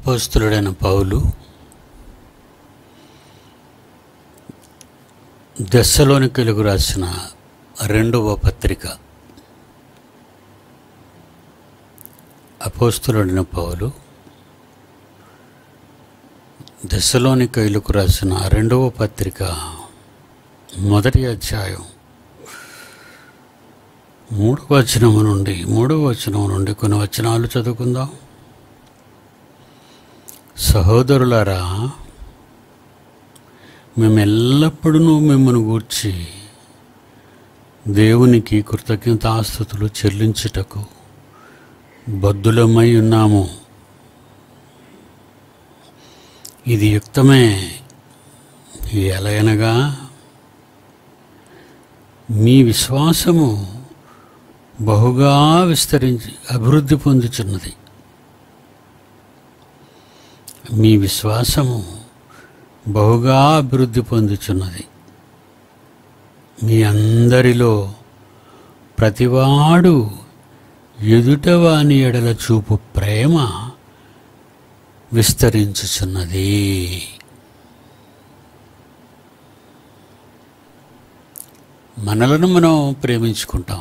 అపోస్తులుడైన పౌలు దశలోనికలకు రాసిన రెండవ పత్రిక అపోస్తులుడైన పౌలు దశలోనికైలకు రాసిన రెండవ పత్రిక మొదటి అధ్యాయం మూడవ వచనము నుండి మూడవ వచనం నుండి కొన్ని వచనాలు చదువుకుందాం సహోదరులారా మేము ఎల్లప్పుడూ మిమ్మల్ని గూర్చి దేవునికి కృతజ్ఞతాస్థుతులు చెల్లించుటకు బద్దులమై ఉన్నాము ఇది యుక్తమే ఎలయనగా మీ విశ్వాసము బహుగా విస్తరించి అభివృద్ధి పొందుచున్నది మీ విశ్వాసము బహుగా అభివృద్ధి పొందుచున్నది మీ అందరిలో ప్రతివాడు ఎదుటవాని ఎడల చూపు ప్రేమ విస్తరించుచున్నది మనలను మనం ప్రేమించుకుంటాం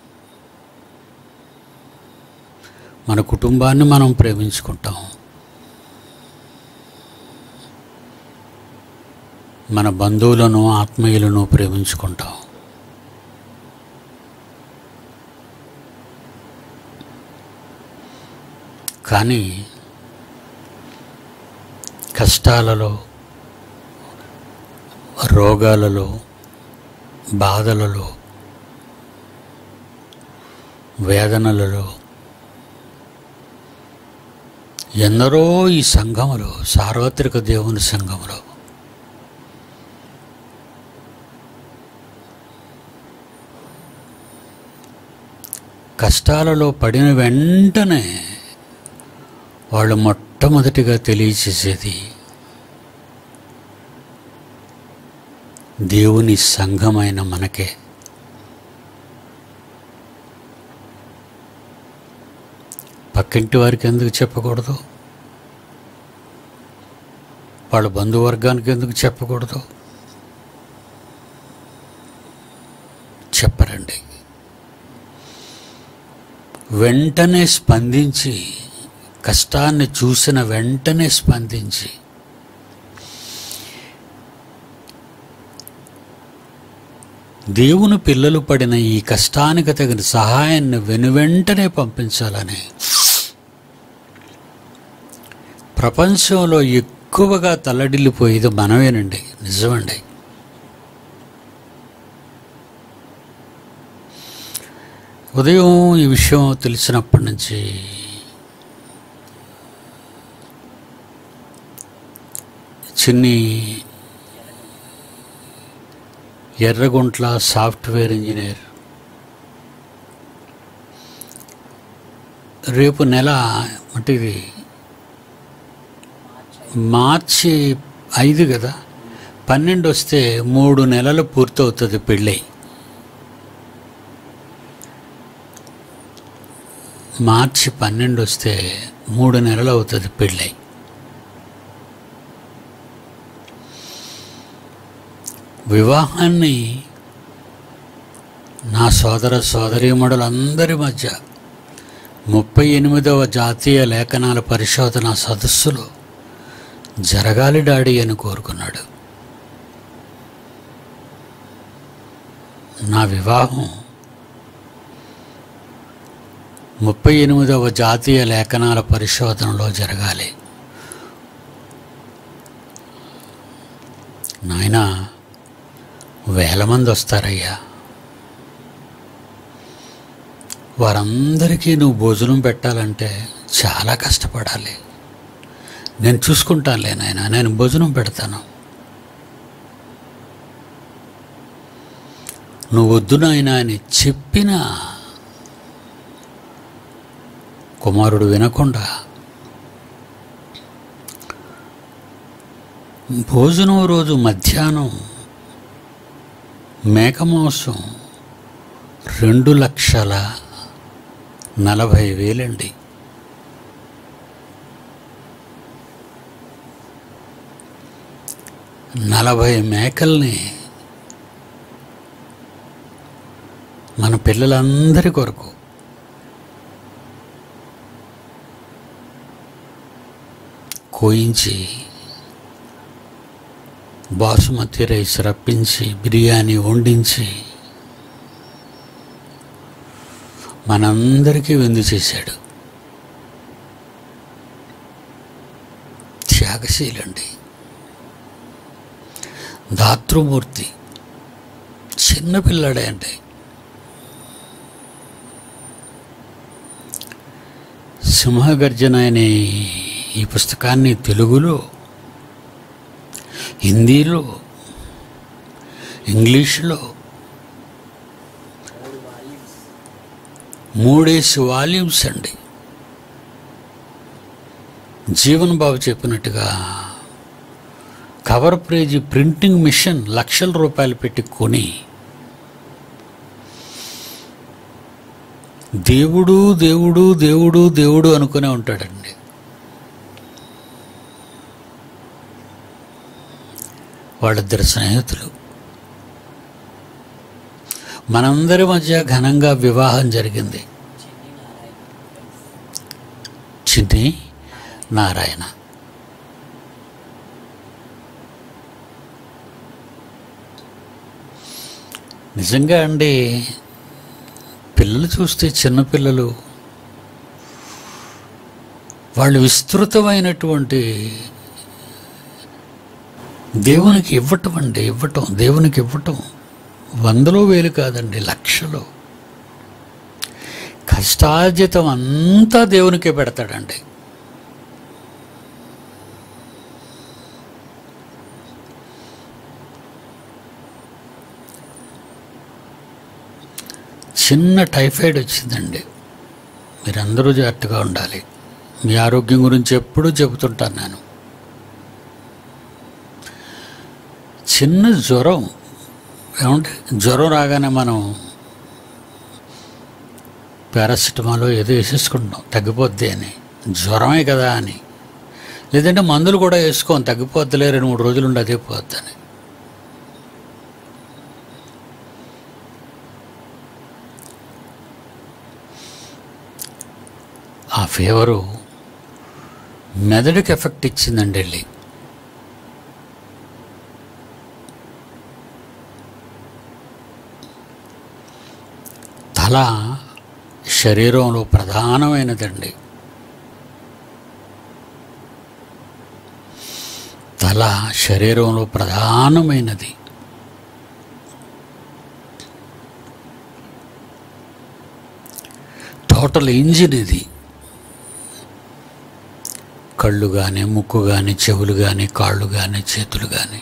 మన కుటుంబాన్ని మనం ప్రేమించుకుంటాం మన బంధువులను ఆత్మీయులను ప్రేమించుకుంటాం కానీ కష్టాలలో రోగాలలో బాధలలో వేదనలలో ఎందరో ఈ సంఘములో సార్వత్రిక దేవుని సంఘములో కష్టాలలో పడిన వెంటనే వాళ్ళు మొట్టమొదటిగా తెలియచేసేది దేవుని సంఘమైన మనకే పక్కింటి వారికి ఎందుకు చెప్పకూడదు వాళ్ళ బంధువర్గానికి ఎందుకు చెప్పకూడదు చెప్పరండి వెంటనే స్పందించి కష్టాన్ని చూసిన వెంటనే స్పందించి దేవుని పిల్లలు పడిన ఈ కష్టానికి తగిన సహాయాన్ని వెనువెంటనే పంపించాలని ప్రపంచంలో ఎక్కువగా తల్లడిల్లిపోయేది మనమేనండి నిజమండి ఉదయం ఈ విషయం తెలిసినప్పటి నుంచి చిన్ని ఎర్రగుంట్ల సాఫ్ట్వేర్ ఇంజనీర్ రేపు నెల అంటే ఇది మార్చి ఐదు కదా పన్నెండు వస్తే మూడు నెలలు పూర్తవుతుంది పెళ్ళై మార్చి పన్నెండు వస్తే మూడు నెలలు అవుతుంది పెళ్ళై వివాహాన్ని నా సోదర సోదరీమణులందరి మధ్య ముప్పై ఎనిమిదవ జాతీయ లేఖనాల పరిశోధన సదస్సులో జరగాలి డాడీ అని కోరుకున్నాడు నా వివాహం ముప్పై ఎనిమిదవ జాతీయ లేఖనాల పరిశోధనలో జరగాలి నాయనా వేల మంది వస్తారయ్యా వారందరికీ నువ్వు భోజనం పెట్టాలంటే చాలా కష్టపడాలి నేను చూసుకుంటానులే నాయన నేను భోజనం పెడతాను నువ్వు వద్దు నాయన అని చెప్పినా కుమారుడు వినకుండా భోజనం రోజు మధ్యాహ్నం మేకమాంసం రెండు లక్షల నలభై వేలండి నలభై మేకల్ని మన పిల్లలందరి కొరకు కోయించి బాసుమతి రైస్ రప్పించి బిర్యానీ వండించి మనందరికీ విందు చేశాడు త్యాగశీలండి దాతృమూర్తి చిన్నపిల్లాడే అంటే సింహగర్జన అనే ఈ పుస్తకాన్ని తెలుగులో హిందీలో ఇంగ్లీష్లో మూడు వాల్యూమ్స్ మూడేసి వాల్యూమ్స్ అండి జీవన్ బాబు చెప్పినట్టుగా కవర్ పేజీ ప్రింటింగ్ మిషన్ లక్షల రూపాయలు పెట్టి కొని దేవుడు దేవుడు దేవుడు దేవుడు అనుకునే ఉంటాడండి వాళ్ళిద్దరు స్నేహితులు మనందరి మధ్య ఘనంగా వివాహం జరిగింది చిన్ని నారాయణ చిన్ని నారాయణ నిజంగా అండి పిల్లలు చూస్తే చిన్నపిల్లలు వాళ్ళు విస్తృతమైనటువంటి దేవునికి ఇవ్వటం అండి ఇవ్వటం దేవునికి ఇవ్వటం వందలో వేలు కాదండి లక్షలు కష్టార్జితం అంతా దేవునికే పెడతాడండి చిన్న టైఫాయిడ్ వచ్చిందండి మీరందరూ జాగ్రత్తగా ఉండాలి మీ ఆరోగ్యం గురించి ఎప్పుడూ చెబుతుంటాను నేను చిన్న జ్వరం ఏమంటే జ్వరం రాగానే మనం పారాసిటమాల్ ఏదో వేసేసుకుంటాం తగ్గిపోద్ది అని జ్వరమే కదా అని లేదంటే మందులు కూడా వేసుకోం తగ్గిపోద్దిలే రెండు మూడు రోజులు ఉండి అదే పోద్దని ఆ ఫీవరు మెదడుకి ఎఫెక్ట్ ఇచ్చిందండి వెళ్ళి తల శరీరంలో ప్రధానమైనదండి తల శరీరంలో ప్రధానమైనది టోటల్ ఇంజిన్ ఇది కళ్ళు కానీ ముక్కు కానీ చెవులు కానీ కాళ్ళు కానీ చేతులు కానీ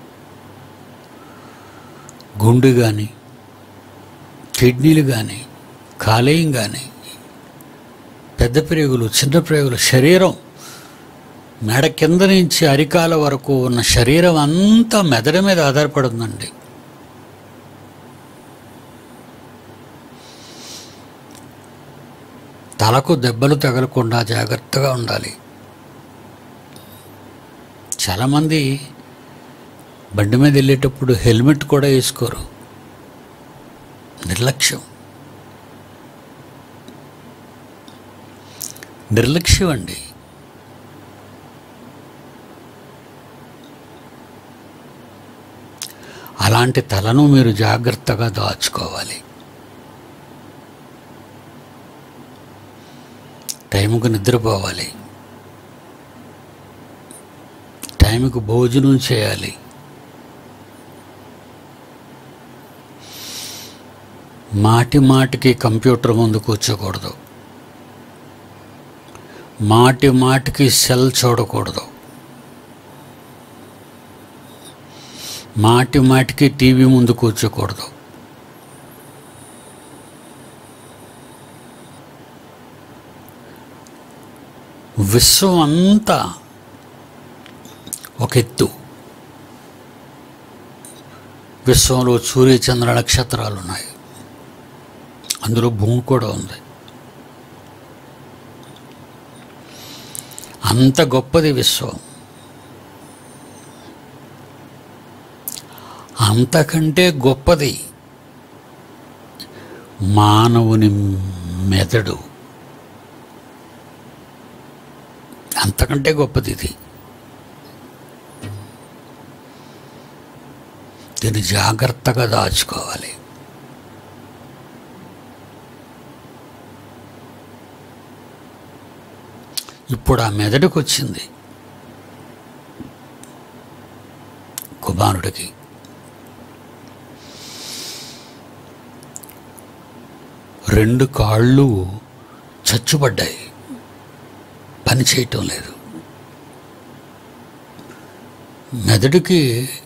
గుండె కానీ కిడ్నీలు కానీ కాలేయం కానీ పెద్ద ప్రేగులు చిన్న ప్రేగులు శరీరం మెడ కింద నుంచి అరికాల వరకు ఉన్న శరీరం అంతా మెదడు మీద ఆధారపడుందండి తలకు దెబ్బలు తగలకుండా జాగ్రత్తగా ఉండాలి చాలామంది బండి మీద వెళ్ళేటప్పుడు హెల్మెట్ కూడా వేసుకోరు నిర్లక్ష్యం నిర్లక్ష్యం అండి అలాంటి తలను మీరు జాగ్రత్తగా దాచుకోవాలి టైంకు నిద్రపోవాలి టైంకు భోజనం చేయాలి మాటి మాటికి కంప్యూటర్ ముందు కూర్చోకూడదు మాటి మాటికి సెల్ చూడకూడదు మాటి మాటికి టీవీ ముందు కూర్చోకూడదు విశ్వం అంతా ఒక ఎత్తు విశ్వంలో సూర్య చంద్ర నక్షత్రాలు ఉన్నాయి అందులో భూమి కూడా ఉంది అంత గొప్పది విశ్వం అంతకంటే గొప్పది మానవుని మెదడు అంతకంటే గొప్పది ఇది దీన్ని జాగ్రత్తగా దాచుకోవాలి ఇప్పుడు ఆ మెదడుకు వచ్చింది కుమారుడికి రెండు కాళ్ళు చచ్చుపడ్డాయి పని చేయటం లేదు మెదడుకి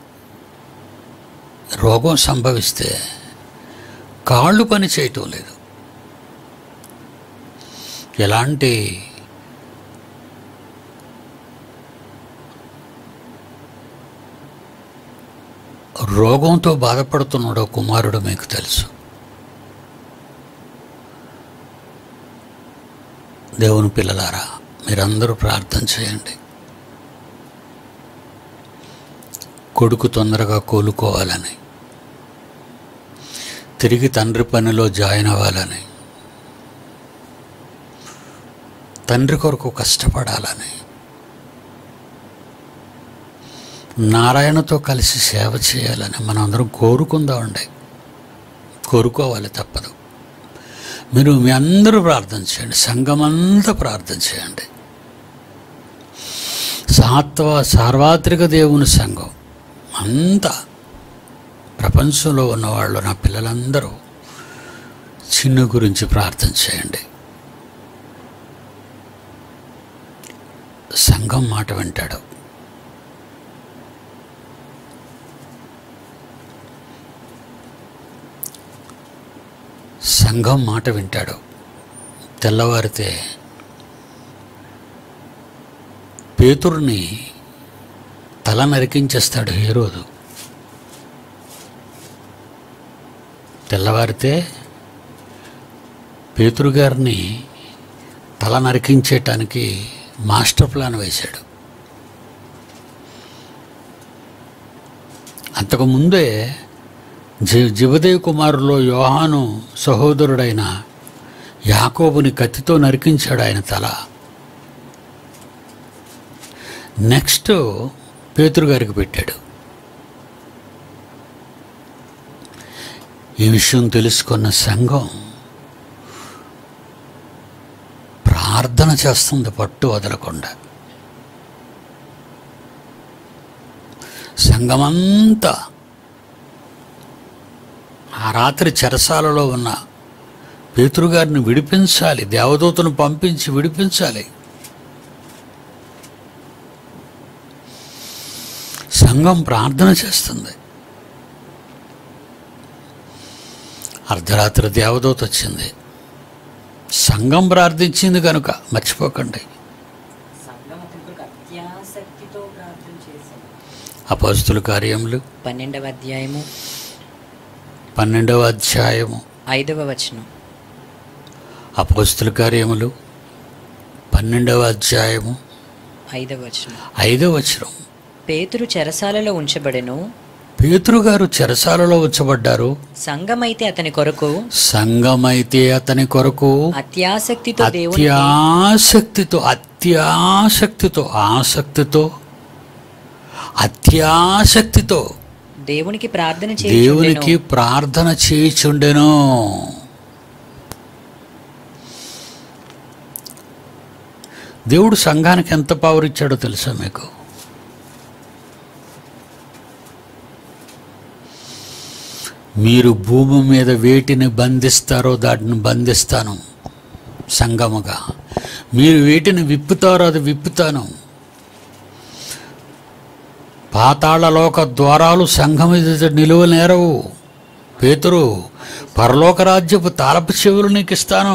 రోగం సంభవిస్తే కాళ్ళు పని చేయటం లేదు ఎలాంటి రోగంతో బాధపడుతున్నాడో కుమారుడు మీకు తెలుసు దేవుని పిల్లలారా మీరందరూ ప్రార్థన చేయండి కొడుకు తొందరగా కోలుకోవాలని తిరిగి తండ్రి పనిలో జాయిన్ అవ్వాలని తండ్రి కొరకు కష్టపడాలని నారాయణతో కలిసి సేవ చేయాలని మనం అందరం కోరుకుందామండి కోరుకోవాలి తప్పదు మీరు మీ అందరూ ప్రార్థన చేయండి సంఘమంతా ప్రార్థన చేయండి సాత్వ సార్వత్రిక దేవుని సంఘం అంతా ప్రపంచంలో ఉన్నవాళ్ళు నా పిల్లలందరూ చిన్న గురించి ప్రార్థన చేయండి సంఘం మాట వింటాడు సంఘం మాట వింటాడు తెల్లవారితే పేతురుని తల నరికించేస్తాడు హీరోదు తెల్లవారితే పేతురు గారిని తల నరికించేయటానికి మాస్టర్ ప్లాన్ వేశాడు అంతకుముందే జి జివదేవ్ కుమారులో యోహాను సహోదరుడైన యాకోబుని కత్తితో నరికించాడు ఆయన తల నెక్స్ట్ పేతురు గారికి పెట్టాడు ఈ విషయం తెలుసుకున్న సంఘం ప్రార్థన చేస్తుంది పట్టు వదలకుండా సంఘమంతా ఆ రాత్రి చెరసాలలో ఉన్న పేతురుగారిని విడిపించాలి దేవదూతను పంపించి విడిపించాలి సంఘం ప్రార్థన చేస్తుంది అర్ధరాత్రి దేవదూత వచ్చింది సంఘం ప్రార్థించింది కనుక మర్చిపోకండి సంఘం అతని కొరకు అత్యాసక్తితో ప్రార్థన చేశాను అపస్తుల కార్యములు పన్నెండవ అధ్యాయము పన్నెండవ అధ్యాయము ఐదవ వచనం అపస్తుల కార్యములు పన్నెండవ అధ్యాయము ఐదవ వచనం ఐదవ వచనం పేతురు చెరసాలలో ఉంచబడెను పేతురు గారు చెరసాలలో ఉంచబడ్డారు సంఘమైతే అతని కొరకు సంఘమైతే అతని కొరకు అత్యాసక్తితో దేవుని అత్యాసక్తితో అత్యాసక్తితో ఆసక్తితో అత్యాసక్తితో దేవునికి ప్రార్థన దేవునికి చేయుచుండెను ప్రార్థన చేయుచుండెను దేవుడు సంఘానికి ఎంత పవర్ ఇచ్చాడో తెలుసా మీకు మీరు భూమి మీద వేటిని బంధిస్తారో దాటిని బంధిస్తాను సంగముగా మీరు వేటిని విప్పుతారో అది విప్పుతాను పాతాళలోక ద్వారాలు సంఘం ఎదుట నిలువనేరవు పేతురు పరలోక రాజ్యపు తాళపు చెవులు నీకు ఇస్తాను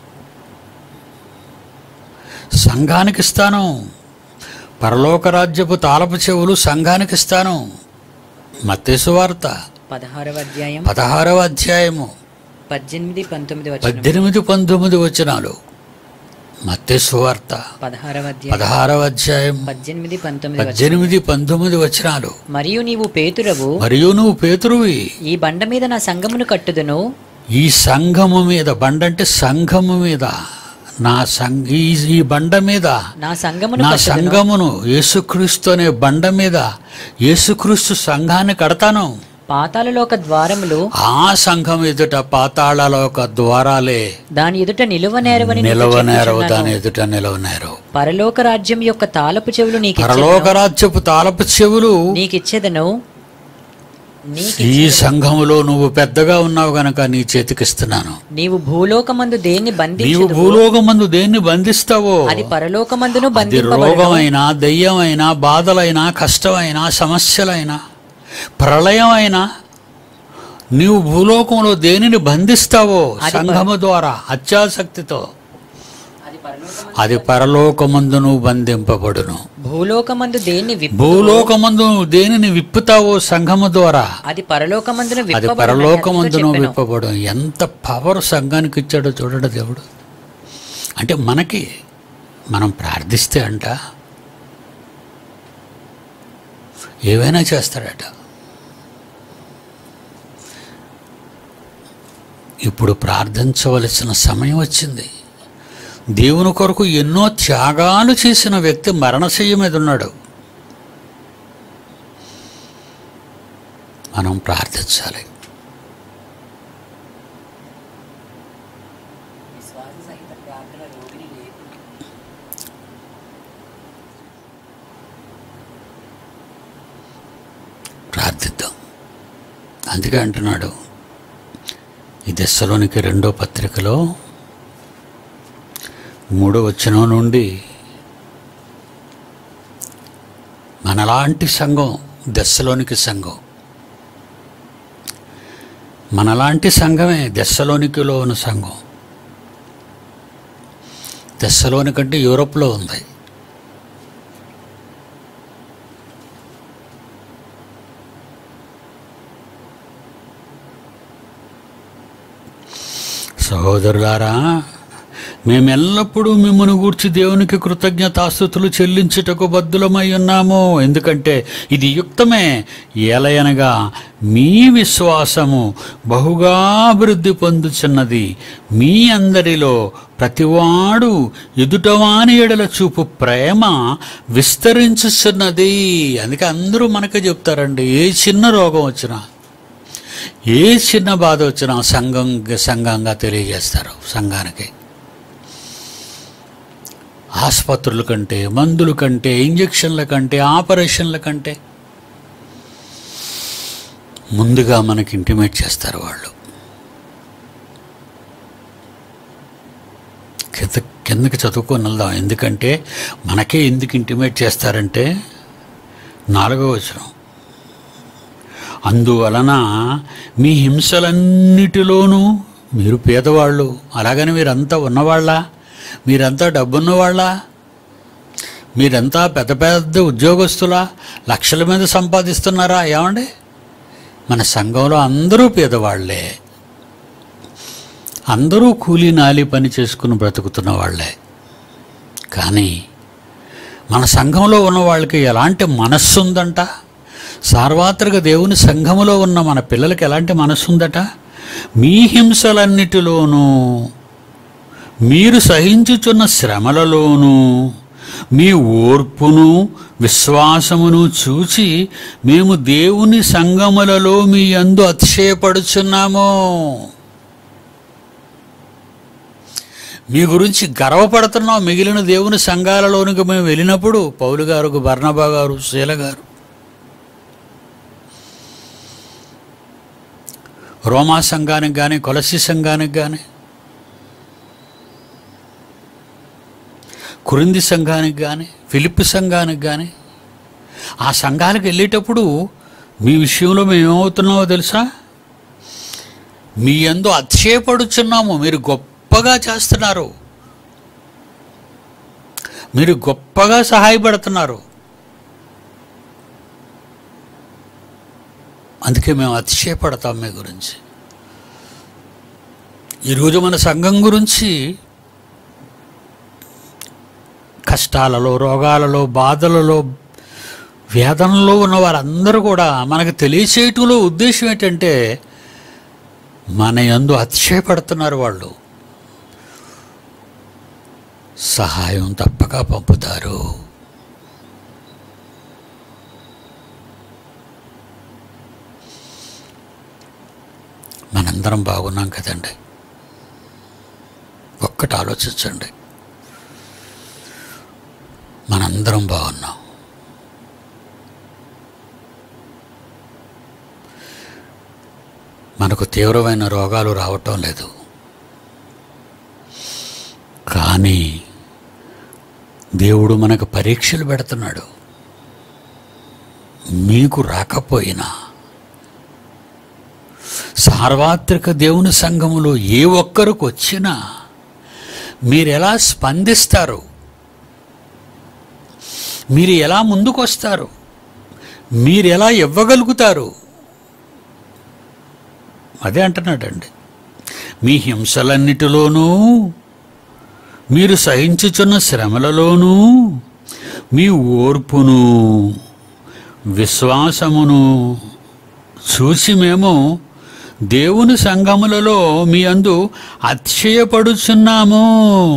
సంఘానికి ఇస్తాను పరలోక రాజ్యపు తాళపు చెవులు సంఘానికి ఇస్తాను మత్తేసు వార్త పదహారవ అధ్యాయం పదహారవ అధ్యాయము పద్దెనిమిది పంతొమ్మిది వచనం పద్దెనిమిది పంతొమ్మిది వచనాలు మత్తే సువార్త పదహారవ అధ్యాయం పదహారవ అధ్యాయం పద్దెనిమిది పంతొమ్మిది వచనం. పద్దెనిమిది పంతొమ్మిది వచనాలు మరియు నీవు పేతురవు మరియు నువ్వు పేతురువి ఈ బండ మీద నా సంగమును కట్టుదును ఈ సంఘము మీద బండ అంటే సంఘము మీద నా సంఘ ఈ- ఈ బండ మీద నా సంగమును నా కట్టుదును సంఘమును యేసుక్రీస్తు అనే బండ మీద యేసుక్రీస్తు సంఘాన్ని కడతాను పాతాళలోక ద్వారములు ఆ సంఘం ఎదుట పాతాళలోక ద్వారాలే దాని ఎదుట నిలువనేరవని నీకు నిలవనేరవు చెప్పుచున్నాను. దాని ఎదుట నిలవనేరవు పరలోక రాజ్యం యొక్క తాళపు చెవులు నీకు పరలోక రాజ్యపు తాలపు చెవులు నీకిచ్చేదను నీకి ఈ సంఘములో నువ్వు పెద్దగా ఉన్నావు గనక నీ చేతికిస్తున్నాను నీవు భూలోకమందు దేన్ని బంధించు నీవు భూలోకమందు దేన్ని బంధిస్తావో అది పరలోకమందును అది బంధింపబడును రోగమైనా దయ్యమైనా బాధలైనా కష్టమైనా సమస్యలైనా ప్రళయమైనా నీవు భూలోకంలో దేనిని బంధిస్తావో సంఘము ద్వారా అత్యాసక్తితో అది పరలోకమందు అది పరలోకమందును బంధింపబడును భూలోకమందు దేన్ని విప్ భూలోకమందు నువ్వు దేనిని విప్పుతావో సంఘము ద్వారా అది పరలోకమందును అది విప్పబడును పరలోకమందును చెప్పెను. విప్పబడు ఎంత పవర్ సంఘానికి ఇచ్చాడో చూడడు దేవుడు అంటే మనకి మనం ప్రార్థిస్తే అంట ఏవైనా చేస్తాడట ఇప్పుడు ప్రార్థించవలసిన సమయం వచ్చింది దేవుని కొరకు ఎన్నో త్యాగాలు చేసిన వ్యక్తి మరణశయ్య మీద ఉన్నాడు మనం ప్రార్థించాలి ప్రార్థిద్దాం అందుకే అంటున్నాడు ఈ దశలోనికి రెండో పత్రికలో మూడో వచనం నుండి మనలాంటి సంఘం దశలోనికి సంఘం మనలాంటి సంఘమే దశలోనికిలో ఉన్న సంఘం దశలోని కంటే యూరోప్లో ఉంది సహోదరులారా మేమెల్లప్పుడూ మిమ్మల్ని గూర్చి దేవునికి కృతజ్ఞతాస్థుతులు చెల్లించుటకు బద్దులమై ఉన్నాము ఎందుకంటే ఇది యుక్తమే ఏలయనగా మీ విశ్వాసము బహుగా అభివృద్ధి పొందుచున్నది మీ అందరిలో ప్రతివాడు ఎదుటవాని ఎడల చూపు ప్రేమ విస్తరించుచున్నది అందుకే అందరూ మనకే చెప్తారండి ఏ చిన్న రోగం వచ్చినా ఏ చిన్న బాధ వచ్చినా సంఘం సంఘంగా తెలియజేస్తారు సంఘానికి ఆసుపత్రుల కంటే మందుల కంటే ఇంజక్షన్ల కంటే ఆపరేషన్ల కంటే ముందుగా మనకి ఇంటిమేట్ చేస్తారు వాళ్ళు కింద కిందకి చదువుకొని వెళ్దాం ఎందుకంటే మనకే ఎందుకు ఇంటిమేట్ చేస్తారంటే నాలుగో వచనం అందువలన మీ హింసలన్నిటిలోనూ మీరు పేదవాళ్ళు అలాగని మీరంతా ఉన్నవాళ్ళ మీరంతా డబ్బున్నవాళ్ళ మీరంతా పెద్ద పెద్ద ఉద్యోగస్తులా లక్షల మీద సంపాదిస్తున్నారా ఏమండి మన సంఘంలో అందరూ పేదవాళ్లే అందరూ కూలీ నాలి పని చేసుకుని బ్రతుకుతున్న వాళ్ళే కానీ మన సంఘంలో ఉన్న వాళ్ళకి ఎలాంటి మనస్సు ఉందంట సార్వత్రిక దేవుని సంఘములో ఉన్న మన పిల్లలకి ఎలాంటి మనస్సు ఉందట మీ హింసలన్నిటిలోనూ మీరు సహించుచున్న శ్రమలలోనూ మీ ఓర్పును విశ్వాసమును చూచి మేము దేవుని సంగములలో మీ అందు అతిశయపడుచున్నాము మీ గురించి గర్వపడుతున్నాం మిగిలిన దేవుని సంఘాలలోనికి మేము వెళ్ళినప్పుడు పౌలు గారు బర్ణబా గారు శీల గారు రోమా సంఘానికి కానీ కొలసి సంఘానికి కానీ కురింది సంఘానికి కానీ ఫిలిప్ సంఘానికి కానీ ఆ సంఘాలకు వెళ్ళేటప్పుడు మీ విషయంలో మేము ఏమవుతున్నామో తెలుసా మీ ఎందు అతిశయపడుచున్నాము మీరు గొప్పగా చేస్తున్నారు మీరు గొప్పగా సహాయపడుతున్నారు అందుకే మేము అతిశయపడతాం మీ గురించి ఈరోజు మన సంఘం గురించి కష్టాలలో రోగాలలో బాధలలో వేదనలో ఉన్న వారందరూ కూడా మనకు తెలియచేయటంలో ఉద్దేశం ఏంటంటే మన యందు అతిశయపడుతున్నారు వాళ్ళు సహాయం తప్పక పంపుతారు మనందరం బాగున్నాం కదండి ఒక్కటి ఆలోచించండి మనందరం బాగున్నాం మనకు తీవ్రమైన రోగాలు రావటం లేదు కానీ దేవుడు మనకు పరీక్షలు పెడుతున్నాడు మీకు రాకపోయినా సార్వత్రిక దేవుని సంఘములో ఏ ఒక్కరికి వచ్చినా మీరు ఎలా స్పందిస్తారు మీరు ఎలా ముందుకొస్తారు మీరు ఎలా ఇవ్వగలుగుతారు అదే అంటున్నాడండి మీ హింసలన్నిటిలోనూ మీరు సహించుచున్న శ్రమలలోనూ మీ ఓర్పును విశ్వాసమును చూసి మేము దేవుని సంఘములలో మీ అందు అతిశయపడుచున్నాము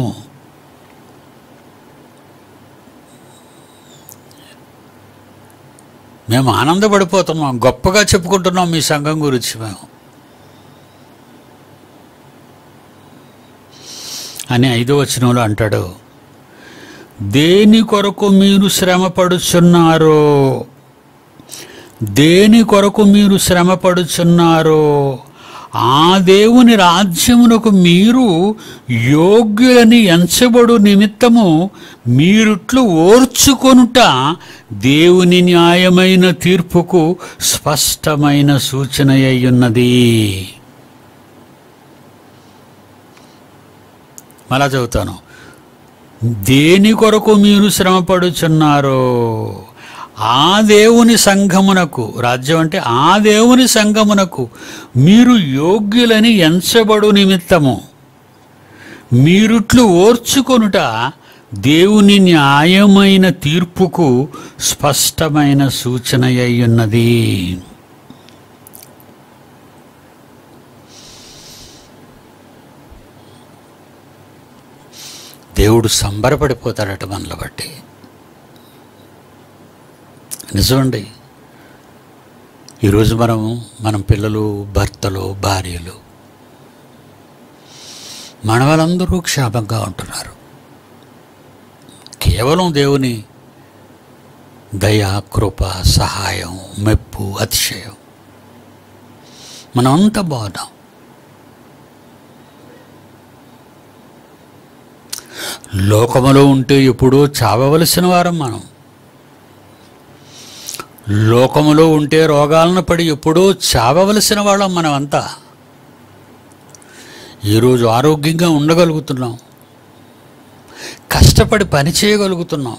మేము ఆనందపడిపోతున్నాం గొప్పగా చెప్పుకుంటున్నాం మీ సంఘం గురించి మేము అని ఐదో వచనంలో అంటాడు దేని కొరకు మీరు శ్రమ పడుచున్నారో దేని కొరకు మీరు శ్రమ పడుచున్నారో ఆ దేవుని రాజ్యమునకు మీరు యోగ్యులని ఎంచబడు నిమిత్తము మీరుట్లు ఓర్చుకొనుట దేవుని న్యాయమైన తీర్పుకు స్పష్టమైన సూచన అయ్యున్నది మళ్ళా చదువుతాను దేని కొరకు మీరు శ్రమపడుచున్నారో ఆ దేవుని సంఘమునకు రాజ్యం అంటే ఆ దేవుని సంఘమునకు మీరు యోగ్యులని ఎంచబడు నిమిత్తము మీరుట్లు ఓర్చుకొనుట దేవుని న్యాయమైన తీర్పుకు స్పష్టమైన సూచన అయ్యున్నది దేవుడు సంబరపడిపోతాడట మనలో బట్టి నిజమండి ఈరోజు మనం మనం పిల్లలు భర్తలు భార్యలు మన వాళ్ళందరూ క్షేమంగా ఉంటున్నారు కేవలం దేవుని దయ కృప సహాయం మెప్పు అతిశయం మనమంతా బాగున్నాం లోకములో ఉంటే ఎప్పుడూ చావవలసిన వారం మనం లోకములో ఉంటే రోగాలను పడి ఎప్పుడూ చావవలసిన వాళ్ళం మనమంతా ఈరోజు ఆరోగ్యంగా ఉండగలుగుతున్నాం కష్టపడి పని చేయగలుగుతున్నాం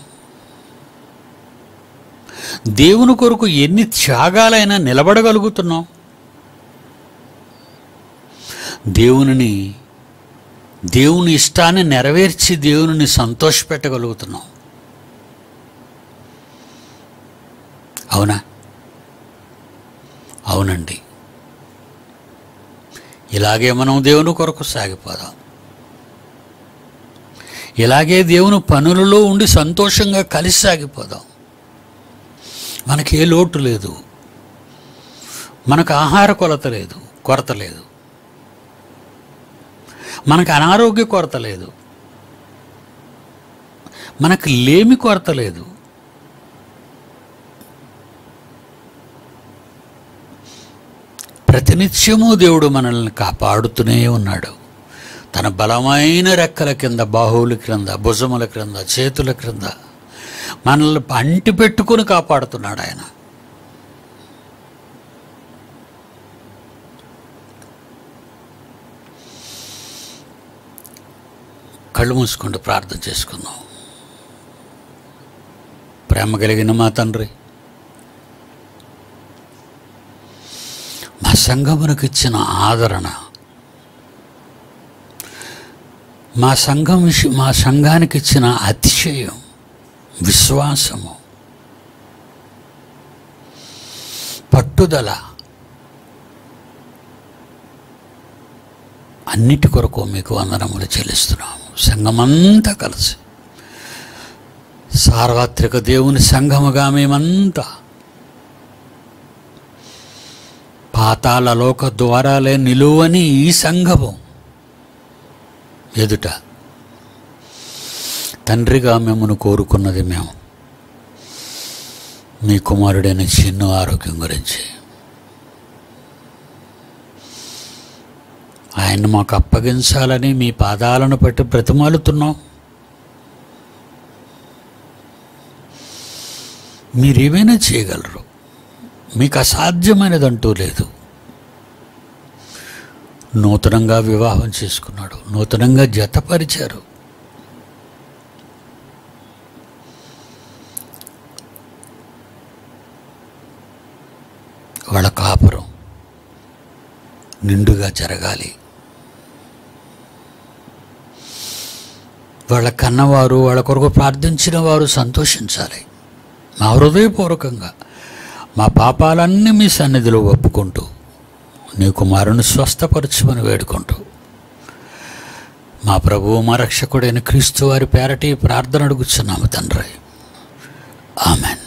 దేవుని కొరకు ఎన్ని త్యాగాలైనా నిలబడగలుగుతున్నాం దేవునిని దేవుని ఇష్టాన్ని నెరవేర్చి దేవుని సంతోషపెట్టగలుగుతున్నాం అవునా అవునండి ఇలాగే మనం దేవుని కొరకు సాగిపోదాం ఇలాగే దేవుని పనులలో ఉండి సంతోషంగా కలిసి సాగిపోదాం మనకి ఏ లోటు లేదు మనకు ఆహార కొలత లేదు కొరత లేదు మనకు అనారోగ్య కొరత లేదు మనకు లేమి కొరత లేదు ప్రతినిత్యము దేవుడు మనల్ని కాపాడుతూనే ఉన్నాడు తన బలమైన రెక్కల కింద బాహువుల క్రింద భుజముల క్రింద చేతుల క్రింద మనల్ని అంటి పెట్టుకుని కాపాడుతున్నాడు ఆయన కళ్ళు మూసుకుంటూ ప్రార్థన చేసుకుందాం ప్రేమ కలిగిన మా తండ్రి మా సంఘమునకు ఇచ్చిన ఆదరణ మా సంఘం విషయం మా సంఘానికి ఇచ్చిన అతిశయం విశ్వాసము పట్టుదల అన్నిటి కొరకు మీకు వందనములు చెల్లిస్తున్నాము సంఘమంతా కలిసి సార్వత్రిక దేవుని సంఘముగా మేమంతా పాతాల లోక ద్వారాలే నిలువని ఈ సంఘము ఎదుట తండ్రిగా మిమ్మను కోరుకున్నది మేము మీ కుమారుడైన చిన్ను ఆరోగ్యం గురించి ఆయన మాకు అప్పగించాలని మీ పాదాలను పట్టి బ్రతిమాలుతున్నాం మీరేమైనా చేయగలరు మీకు అసాధ్యమైనదంటూ లేదు నూతనంగా వివాహం చేసుకున్నాడు నూతనంగా జతపరిచారు వాళ్ళ కాపురం నిండుగా జరగాలి వాళ్ళ కన్నవారు వాళ్ళ కొరకు ప్రార్థించిన వారు సంతోషించాలి మా హృదయపూర్వకంగా మా పాపాలన్నీ మీ సన్నిధిలో ఒప్పుకుంటూ నీ కుమారుని స్వస్థపరచమని వేడుకుంటూ మా ప్రభువు మా రక్షకుడైన క్రీస్తు వారి పేరటి ప్రార్థన అడుగుచున్నాము తండ్రి ఆమెన్